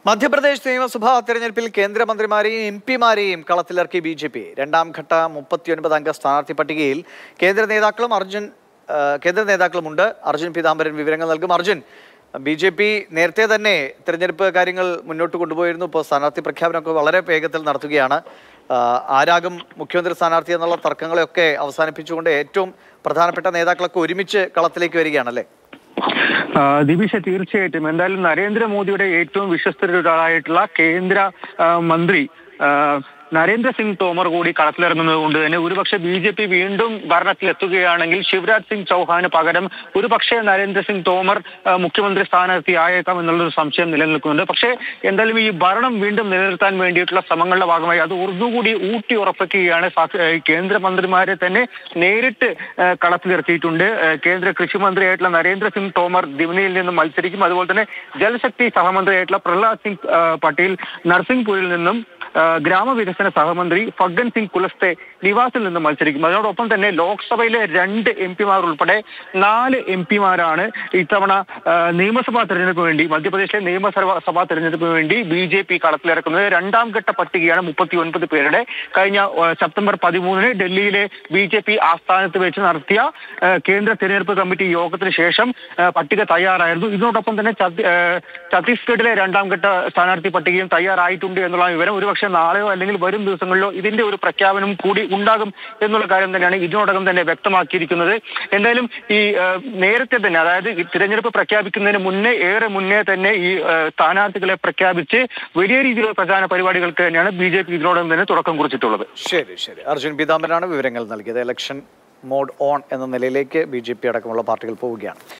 മധ്യപ്രദേശ് നിയമസഭാ തെരഞ്ഞെടുപ്പിൽ കേന്ദ്രമന്ത്രിമാരെയും എം പിമാരെയും കളത്തിലിറക്കി ബി ജെ പി രണ്ടാം ഘട്ട മുപ്പത്തിയൊൻപത് അംഗ സ്ഥാനാർത്ഥി പട്ടികയിൽ കേന്ദ്ര നേതാക്കളും അർജുൻ ആ, കേന്ദ്ര നേതാക്കളുമുണ്ട് അർജുൻ പീതാംബരൻ വിവരങ്ങൾ നൽകും അർജുൻ ബി ജെ പി നേരത്തെ തന്നെ തെരഞ്ഞെടുപ്പ് കാര്യങ്ങൾ മുന്നോട്ട് കൊണ്ടുപോയിരുന്നു ഇപ്പോൾ സ്ഥാനാർത്ഥി പ്രഖ്യാപനമൊക്കെ വളരെ വേഗത്തിൽ നടത്തുകയാണ് ആ, ആരാകും മുഖ്യമന്ത്രി സ്ഥാനാർത്ഥി എന്നുള്ള തർക്കങ്ങളെയൊക്കെ അവസാനിപ്പിച്ചുകൊണ്ട് ഏറ്റവും പ്രധാനപ്പെട്ട നേതാക്കളൊക്കെ ഒരുമിച്ച് കളത്തിലേക്ക് വരികയാണല്ലേ ആ, ദിവിഷ തീർച്ചയായിട്ടും എന്തായാലും നരേന്ദ്രമോദിയുടെ ഏറ്റവും വിശ്വസ്തരിൽ ഒരാളായിട്ടുള്ള കേന്ദ്ര ആ, മന്ത്രി ആ, നരേന്ദ്ര സിംഗ് തോമർ കൂടി കളത്തിലിറങ്ങുന്നത് കൊണ്ട് തന്നെ ഒരുപക്ഷെ ബി ജെ പി വീണ്ടും ഭരണത്തിലെത്തുകയാണെങ്കിൽ ശിവരാജ് സിംഗ് ചൗഹാന് പകരം ഒരുപക്ഷെ നരേന്ദ്ര സിംഗ് തോമർ ആ, മുഖ്യമന്ത്രി സ്ഥാനാർത്ഥി ആയേക്കാം എന്നുള്ളൊരു സംശയം നിലനിൽക്കുന്നുണ്ട് പക്ഷേ എന്തായാലും ഈ ഭരണം വീണ്ടും നിലനിർത്താൻ വേണ്ടിയിട്ടുള്ള ശ്രമങ്ങളുടെ ഭാഗമായി അത് ഒന്നുകൂടി ഊട്ടി ഉറപ്പിക്കുകയാണ് സാക്ഷ- ഏ, കേന്ദ്രമന്ത്രിമാരെ തന്നെ നേരിട്ട് ഏ, കളത്തിലിറക്കിയിട്ടുണ്ട് ഏ, കേന്ദ്ര കൃഷി മന്ത്രിയായിട്ടുള്ള നരേന്ദ്ര സിംഗ് തോമർ ദിവനിയിൽ നിന്ന് മത്സരിക്കും അതുപോലെ തന്നെ ജലശക്തി സഹമന്ത്രിയായിട്ടുള്ള പ്രഹ്ലാദ് സിംഗ് ആ, പട്ടേൽ നർസിംഗ്പൂരിൽ നിന്നും ആ, ഗ്രാമവികസന സഹമന്ത്രി ഫഗ്ഗൻ സിംഗ് കുലസ്തെ നിവാസിൽ നിന്ന് മത്സരിക്കും അതിനോടൊപ്പം തന്നെ ലോക്സഭയിലെ രണ്ട് എം പിമാർ ഉൾപ്പെടെ നാല് എം പിമാരാണ് ഇത്തവണ ആ, നിയമസഭാ തെരഞ്ഞെടുപ്പ് വേണ്ടി മധ്യപ്രദേശിലെ നിയമസഭാ സഭാ തെരഞ്ഞെടുപ്പിന് വേണ്ടി ബി ജെ പി കളത്തിലിറക്കുന്നത് രണ്ടാം ഘട്ട പട്ടികയാണ് മുപ്പത്തി ഒൻപത് പേരുടെ കഴിഞ്ഞ ആ, സെപ്റ്റംബർ പതിമൂന്നിന് ഡൽഹിയിലെ ബി ജെ പി ആസ്ഥാനത്ത് വെച്ച് നടത്തിയ ആ, കേന്ദ്ര തെരഞ്ഞെടുപ്പ് കമ്മിറ്റി യോഗത്തിന് ശേഷം ആ, പട്ടിക തയ്യാറായിരുന്നു ഇതിനോടൊപ്പം തന്നെ ഛത്തി- ആ, ഛത്തീസ്ഗഡിലെ രണ്ടാം ഘട്ട സ്ഥാനാർത്ഥി പട്ടികയും തയ്യാറായിട്ടുണ്ട് എന്നുള്ള വിവരം ഒരുപക്ഷെ നാളെയോ അല്ലെങ്കിൽ വരും ദിവസങ്ങളിലോ ഇതിന്റെ ഒരു പ്രഖ്യാപനം കൂടി ഉണ്ടാകും എന്നുള്ള കാര്യം തന്നെയാണ് ഇതിനോടകം തന്നെ വ്യക്തമാക്കിയിരിക്കുന്നത് എന്തായാലും ഈ ആ, നേരത്തെ തന്നെ അതായത് ഈ തിരഞ്ഞെടുപ്പ് പ്രഖ്യാപിക്കുന്നതിന് മുന്നേ ഏറെ മുന്നേ തന്നെ ഈ ആ, സ്ഥാനാർത്ഥികളെ പ്രഖ്യാപിച്ച് വലിയ രീതിയിലുള്ള പ്രചാരണ പരിപാടികൾക്ക് തന്നെയാണ് ബി ജെ പി ഇതിനോടകം തന്നെ തുടക്കം കുറിച്ചിട്ടുള്ളത് ശരി ശരി അർജുൻ പീതാംബരനാണ് വിവരങ്ങൾ നൽകിയത് ഇലക്ഷൻ മോഡ് ഓൺ എന്ന നിലയിലേക്ക് ബി ജെ പി അടക്കമുള്ള പാർട്ടികൾ പോവുകയാണ്